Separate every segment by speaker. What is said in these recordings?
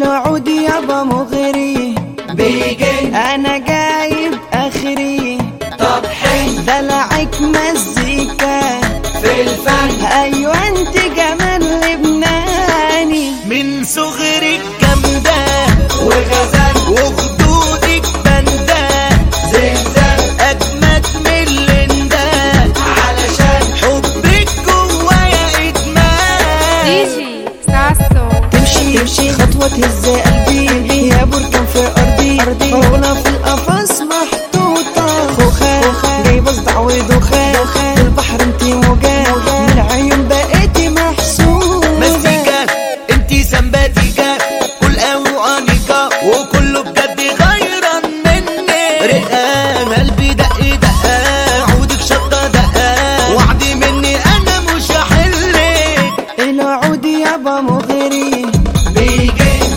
Speaker 1: العود يابا مغري
Speaker 2: بيجن
Speaker 1: انا جايب اخري
Speaker 2: طب حن
Speaker 1: دلعك مزيكا
Speaker 2: في الفن
Speaker 1: ايوه انت جمال لبناني
Speaker 3: من صغرك جامدة
Speaker 2: وغزل
Speaker 3: وخدودك بندة
Speaker 2: زلزال
Speaker 3: أجمد من لندا
Speaker 2: علشان
Speaker 3: حبك جوايا إدمان
Speaker 4: ديجي ساسو
Speaker 1: تمشي تمشي خطوة تهز قلبي يا بركان في أرضي أرضي عرونا في القفص محطوطة خوخة جايبة صداع ودخان البحر انتي موجات من عيون بقيتي محسوبة
Speaker 3: مزيكا انتي سمباتيكا كل أوانيكا وكله بجد غيران مني رقة قلبي دق دقة عودك شطة دقة وعدي مني أنا مش هحلك
Speaker 1: العود يابا مغري
Speaker 2: بيجن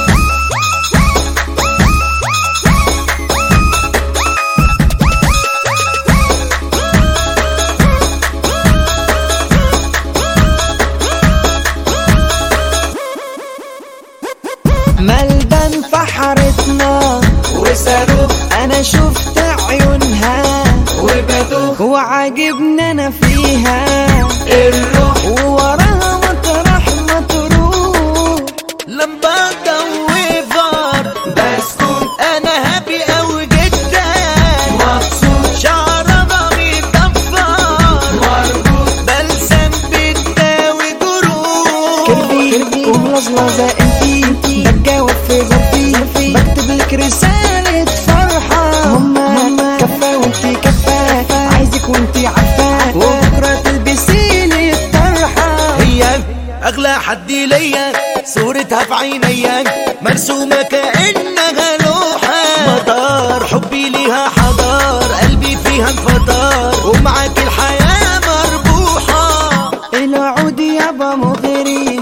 Speaker 1: ملبن فحرتنا
Speaker 2: وصاروخ
Speaker 1: انا شفت عيونها
Speaker 2: وبدوخ
Speaker 1: وعاجبني انا فيها
Speaker 2: الروح
Speaker 1: ووراها مطرح ما تروح
Speaker 3: لمبادة وفار
Speaker 2: بسكوت
Speaker 3: أنا هابي أوي جدا
Speaker 2: مبسوط
Speaker 3: شعرها بيطفر
Speaker 2: مربوط
Speaker 3: بلسم بتداوي جروح
Speaker 1: كربي وملظلظة انتي بتجاوب في ظرفي بكتب لك رسالة فرحة هما كفة وانتي كفة عايزك وانتي عارفة وبكرة تلبسي لي الطرحة
Speaker 3: هي أغلى حد ليا صورتها في عينيا مرسومة كأنها لوحة مطار حبي ليها حضار قلبي فيها انفطار ومعاك الحياة مربوحة
Speaker 1: العود يابا مغري